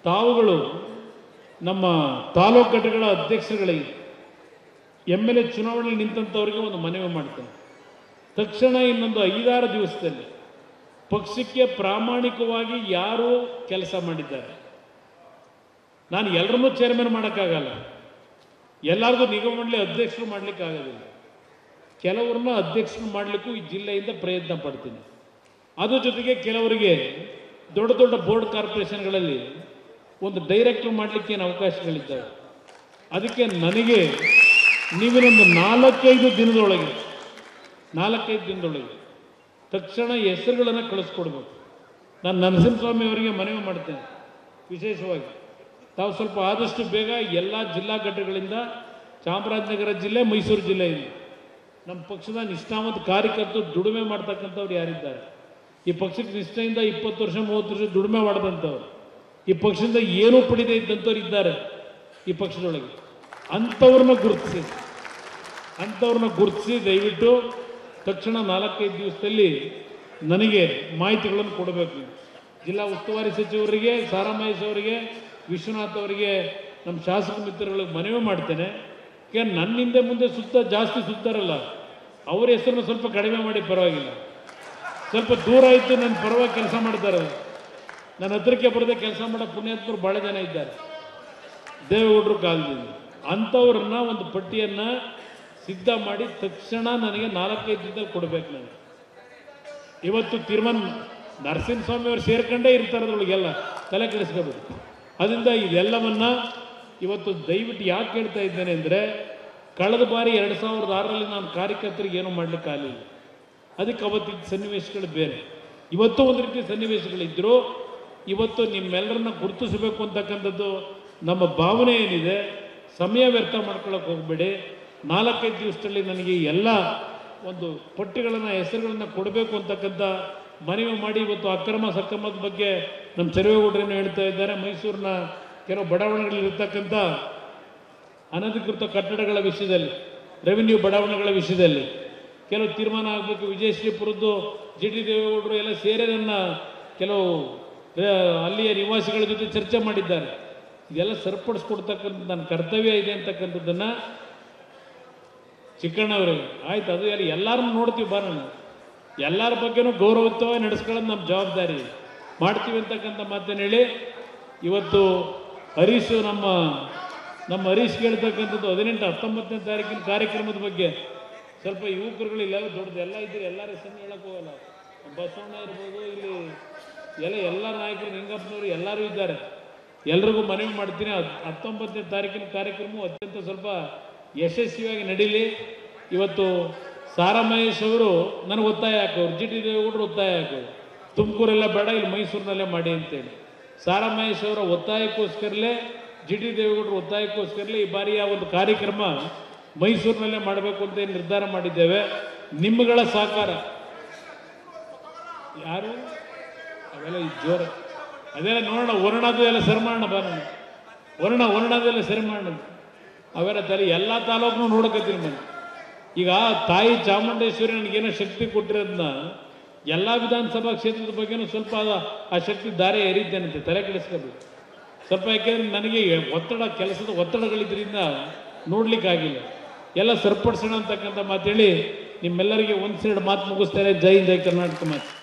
ತಾವುಗಳು ನಮ್ಮ ತಾಲೂಕು ಘಟಕಗಳ ಅಧ್ಯಕ್ಷರುಗಳಿಗೆ ಎಮ್ ಎಲ್ ಎ ಚುನಾವಣೆಯಲ್ಲಿ ನಿಂತಂಥವ್ರಿಗೆ ಒಂದು ಮನವಿ ಮಾಡ್ತೇನೆ ತಕ್ಷಣ ಇನ್ನೊಂದು ಐದಾರು ದಿವಸದಲ್ಲಿ ಪಕ್ಷಕ್ಕೆ ಪ್ರಾಮಾಣಿಕವಾಗಿ ಯಾರು ಕೆಲಸ ಮಾಡಿದ್ದಾರೆ ನಾನು ಎಲ್ಲರನ್ನೂ ಚೇರ್ಮನ್ ಮಾಡೋಕ್ಕಾಗಲ್ಲ ಎಲ್ಲರಿಗೂ ನಿಗಮ ಮಂಡಳಿ ಅಧ್ಯಕ್ಷರು ಮಾಡಲಿಕ್ಕೆ ಆಗೋದಿಲ್ಲ ಕೆಲವ್ರನ್ನ ಅಧ್ಯಕ್ಷರು ಮಾಡಲಿಕ್ಕೂ ಈ ಜಿಲ್ಲೆಯಿಂದ ಪ್ರಯತ್ನ ಪಡ್ತೀನಿ ಅದ್ರ ಜೊತೆಗೆ ಕೆಲವರಿಗೆ ದೊಡ್ಡ ದೊಡ್ಡ ಬೋರ್ಡ್ ಕಾರ್ಪೊರೇಷನ್ಗಳಲ್ಲಿ ಒಂದು ಡೈರೆಕ್ಟರ್ ಮಾಡಲಿಕ್ಕೆ ಏನು ಅವಕಾಶಗಳಿದ್ದಾವೆ ಅದಕ್ಕೆ ನನಗೆ ನೀವಿನೊಂದು ನಾಲ್ಕೈದು ದಿನದೊಳಗೆ ನಾಲ್ಕೈದು ದಿನದೊಳಗೆ ತಕ್ಷಣ ಹೆಸರುಗಳನ್ನು ಕಳಿಸ್ಕೊಡ್ಬೇಕು ನಾನು ನರಸಿಂಹಸ್ವಾಮಿ ಅವರಿಗೆ ಮನವಿ ಮಾಡ್ತೇನೆ ವಿಶೇಷವಾಗಿ ತಾವು ಸ್ವಲ್ಪ ಆದಷ್ಟು ಬೇಗ ಎಲ್ಲ ಜಿಲ್ಲಾ ಘಟಕಗಳಿಂದ ಚಾಮರಾಜನಗರ ಜಿಲ್ಲೆ ಮೈಸೂರು ಜಿಲ್ಲೆಯಿಂದ ನಮ್ಮ ಪಕ್ಷದ ನಿಷ್ಠಾವಂತ ಕಾರ್ಯಕರ್ತರು ದುಡಿಮೆ ಮಾಡ್ತಕ್ಕಂಥವ್ರು ಯಾರಿದ್ದಾರೆ ಈ ಪಕ್ಷಕ್ಕೆ ನಿಷ್ಠೆಯಿಂದ ಇಪ್ಪತ್ತು ವರ್ಷ ಮೂವತ್ತು ವರ್ಷ ದುಡಿಮೆ ಮಾಡಿದಂಥವ್ರು ಈ ಪಕ್ಷದಿಂದ ಏನೂ ಪಡಿದೇ ಇದ್ದಂಥವ್ರು ಇದ್ದಾರೆ ಈ ಪಕ್ಷದೊಳಗೆ ಅಂಥವ್ರನ್ನ ಗುರುತಿಸಿ ಅಂಥವ್ರನ್ನ ಗುರುತಿಸಿ ದಯವಿಟ್ಟು ತಕ್ಷಣ ನಾಲ್ಕೈದು ದಿವಸದಲ್ಲಿ ನನಗೆ ಮಾಹಿತಿಗಳನ್ನು ಕೊಡಬೇಕು ನೀವು ಜಿಲ್ಲಾ ಉಸ್ತುವಾರಿ ಸಚಿವರಿಗೆ ಸಾರಾಮಹೇಶ್ ಅವರಿಗೆ ವಿಶ್ವನಾಥ್ ಅವರಿಗೆ ನಮ್ಮ ಶಾಸಕ ಮಿತ್ರಗಳಿಗೆ ಮನವಿ ಮಾಡ್ತೇನೆ ಯಾಕೆ ನನ್ನ ಹಿಂದೆ ಮುಂದೆ ಸುತ್ತ ಜಾಸ್ತಿ ಸುತ್ತಾರಲ್ಲ ಅವ್ರ ಹೆಸರನ್ನು ಸ್ವಲ್ಪ ಕಡಿಮೆ ಮಾಡಿ ಪರವಾಗಿಲ್ಲ ಸ್ವಲ್ಪ ದೂರ ಇದ್ದು ನನ್ನ ಪರವಾಗಿ ಕೆಲಸ ಮಾಡ್ತಾರೆ ಅವ್ರು. ನನ್ನ ಹತ್ರಕ್ಕೆ ಬರದೆ ಕೆಲಸ ಮಾಡೋ ಪುಣ್ಯಾತ್ಮರು ಭಾಳ ಜನ ಇದ್ದಾರೆ ದೇವೇಗೌಡರು ಕಾಲದಿಂದ ಅಂಥವ್ರನ್ನ ಒಂದು ಪಟ್ಟಿಯನ್ನ ಸಿದ್ಧ ಮಾಡಿ ತಕ್ಷಣ ನನಗೆ ನಾಲ್ಕೈದು ದಿನದಲ್ಲಿ ಕೊಡ್ಬೇಕು ನನಗೆ ಇವತ್ತು ತೀರ್ಮಾನ ನರಸಿಂಹಸ್ವಾಮಿ ಅವರು ಸೇರ್ಕೊಂಡೇ ಇರ್ತಾರೆ ಅದ್ರೊಳಗೆಲ್ಲ ತಲೆ ಕೆಡಿಸ್ಕೋಬೇಕು ಅದರಿಂದ ಇದೆಲ್ಲವನ್ನ ಇವತ್ತು ದಯವಿಟ್ಟು ಯಾಕೆ ಹೇಳ್ತಾ ಇದ್ದೇನೆ ಅಂದರೆ ಕಳೆದ ಬಾರಿ ಎರಡು ಸಾವಿರದ ಆರರಲ್ಲಿ ನಾನು ಕಾರ್ಯಕರ್ತರಿಗೆ ಏನೂ ಮಾಡ್ಲಿಕ್ಕೆ ಆಗಲಿಲ್ಲ ಅದಕ್ಕೆ ಅವತ್ತಿದ್ದ ಸನ್ನಿವೇಶಗಳು ಬೇರೆ ಇವತ್ತು ಒಂದು ರೀತಿ ಸನ್ನಿವೇಶಗಳಿದ್ದರೂ ಇವತ್ತು ನಿಮ್ಮೆಲ್ಲರನ್ನ ಗುರುತಿಸಬೇಕು ಅಂತಕ್ಕಂಥದ್ದು ನಮ್ಮ ಭಾವನೆ ಏನಿದೆ ಸಮಯ ವ್ಯರ್ಥ ಮಾಡ್ಕೊಳ್ಳೋಕೆ ಹೋಗಬೇಡಿ ನಾಲ್ಕೈದು ದಿವಸದಲ್ಲಿ ನನಗೆ ಈ ಎಲ್ಲ ಒಂದು ಪಟ್ಟಿಗಳನ್ನು ಹೆಸರುಗಳನ್ನು ಕೊಡಬೇಕು ಅಂತಕ್ಕಂಥ ಮನವಿ ಮಾಡಿ ಇವತ್ತು ಅಕ್ರಮ ಸಕ್ರಮದ ಬಗ್ಗೆ ನಮ್ಮ ಚರವೇಗೌಡರೇನು ಹೇಳ್ತಾ ಇದ್ದಾರೆ ಮೈಸೂರಿನ ಕೆಲವು ಬಡಾವಣೆಗಳಿರ್ತಕ್ಕಂಥ ಅನಧಿಕೃತ ಕಟ್ಟಡಗಳ ವಿಷಯದಲ್ಲಿ ರೆವಿನ್ಯೂ ಬಡಾವಣೆಗಳ ವಿಷಯದಲ್ಲಿ ಕೆಲವು ತೀರ್ಮಾನ ಆಗಬೇಕು ವಿಜಯಶ್ರೀಪುರದ್ದು ಜಿ ಟಿ ದೇವೇಗೌಡರು ಎಲ್ಲ ಸೇರಿ ನನ್ನ ಕೆಲವು ಆ, ಅಲ್ಲಿಯ ನಿವಾಸಿಗಳ ಜೊತೆ ಚರ್ಚೆ ಮಾಡಿದ್ದಾರೆ ಇದೆಲ್ಲ ಸರಿಪಡಿಸ್ಕೊಡ್ತಕ್ಕಂಥ ನನ್ನ ಕರ್ತವ್ಯ ಇದೆ ಅಂತಕ್ಕಂಥದ್ದನ್ನು ಚಿಕ್ಕಣ್ಣವ್ರಿಗೆ ಆಯ್ತು ಅದು ಎಲ್ಲ ಎಲ್ಲರನ್ನು ನೋಡ್ತೀವಿ ಬರೋಣ ಎಲ್ಲರ ಬಗ್ಗೆನೂ ಗೌರವಯುತವಾಗಿ ನಡೆಸ್ಕೊಳ್ಳೋದು ನಮ್ಮ ಜವಾಬ್ದಾರಿ ಮಾಡ್ತೀವಿ ಅಂತಕ್ಕಂಥ ಮಾತನ್ನು ಹೇಳಿ ಇವತ್ತು ಹರೀಶ್ ನಮ್ಮ ನಮ್ಮ ಹರೀಶ್ ಹೇಳ್ತಕ್ಕಂಥದ್ದು ಹದಿನೆಂಟು ಹತ್ತೊಂಬತ್ತನೇ ತಾರೀಕಿನ ಕಾರ್ಯಕ್ರಮದ ಬಗ್ಗೆ ಸ್ವಲ್ಪ ಯುವಕರುಗಳು ಇಲ್ಲೆಲ್ಲ ದೊಡ್ಡದು ಎಲ್ಲ ಇದ್ದೀರಿ ಎಲ್ಲರ ಹೆಸರು ಹೇಳಕ್ ಹೋಗಲ್ಲ ಬಸವಣ್ಣ ಇರ್ಬೋದು ಇಲ್ಲಿ ಎಲ್ಲ ಎಲ್ಲ ನಾಯಕರು ನಿಂಗಪ್ಪನವರು ಎಲ್ಲರೂ ಇದ್ದಾರೆ ಎಲ್ರಿಗೂ ಮನವಿ ಮಾಡ್ತೀನಿ ಹತ್- ಹತ್ತೊಂಬತ್ತನೇ ತಾರೀಕಿನ ಕಾರ್ಯಕ್ರಮವು ಅತ್ಯಂತ ಸ್ವಲ್ಪ ಯಶಸ್ವಿಯಾಗಿ ನಡೀಲಿ ಇವತ್ತು ಸಾರಾ ಮಹೇಶ್ ಅವರು ನನಗೆ ಒತ್ತಾಯ ಹಾಕೋರು ಜಿ ಟಿ ದೇವೇಗೌಡರು ಒತ್ತಾಯ ಹಾಕೋರು ತುಮಕೂರೆಲ್ಲ ಬೇಡ ಇಲ್ಲಿ ಮೈಸೂರಿನಲ್ಲೇ ಮಾಡಿ ಅಂತೇಳಿ ಸಾರಾ ಮಹೇಶ್ ಅವರ ಒತ್ತಾಯಕ್ಕೋಸ್ಕರಲೇ ಜಿ ಟಿ ದೇವೇಗೌಡರು ಒತ್ತಾಯಕ್ಕೋಸ್ಕರಲೇ ಈ ಬಾರಿಯ ಒಂದು ಕಾರ್ಯಕ್ರಮ ಮೈಸೂರಿನಲ್ಲೇ ಮಾಡಬೇಕು ಅಂತ ಏನ್ ನಿರ್ಧಾರ ಮಾಡಿದ್ದೇವೆ ನಿಮ್ಮಗಳ ಸಹಕಾರ ಯಾರು ಅವೆಲ್ಲ ಈ ಜೋರ ಅದೆಲ್ಲ ನೋಡೋಣ ವರ್ಣದು ಎಲ್ಲ ಸರಿ ಮಾಡೋಣ ಬರೋಣ ವರ್ಣ ವರ್ಣದೆಲ್ಲ ಸರಿ ಮಾಡೋಣ ಅವೆಲ್ಲ ತಲೆ ಎಲ್ಲ ತಾಲೂಕು ನೋಡಕತ್ತೀನಿ ನಾನು ಈಗ ತಾಯಿ ಚಾಮುಂಡೇಶ್ವರಿ ನನಗೇನೋ ಶಕ್ತಿ ಕೊಟ್ಟಿರೋದನ್ನ ಎಲ್ಲ ವಿಧಾನಸಭಾ ಕ್ಷೇತ್ರದ ಬಗ್ಗೆನೂ ಸ್ವಲ್ಪ ಆ- ಆ ಶಕ್ತಿ ದಾರಿ ಎರಿದ್ದೇನಂತೆ ತಲೆ ಕೆಡಿಸ್ಕೋಬೇಕು ಸ್ವಲ್ಪ ಯಾಕೆಂದ್ರೆ ನನಗೆ ಒತ್ತಡ ಕೆಲಸದ ಒತ್ತಡಗಳಿದ್ರಿಂದ ನೋಡ್ಲಿಕ್ಕಾಗಿಲ್ಲ ಎಲ್ಲ ಸರಿಪಡಿಸೋಣ ಅಂತಕ್ಕಂಥ ಮಾತೇಳಿ ನಿಮ್ಮೆಲ್ಲರಿಗೆ ಒಂದು ಸೈಡ್ ಮಾತು ಮುಗಿಸ್ತಾರೆ ಜೈ ಜೈ ಕರ್ನಾಟಕ ಮಾತು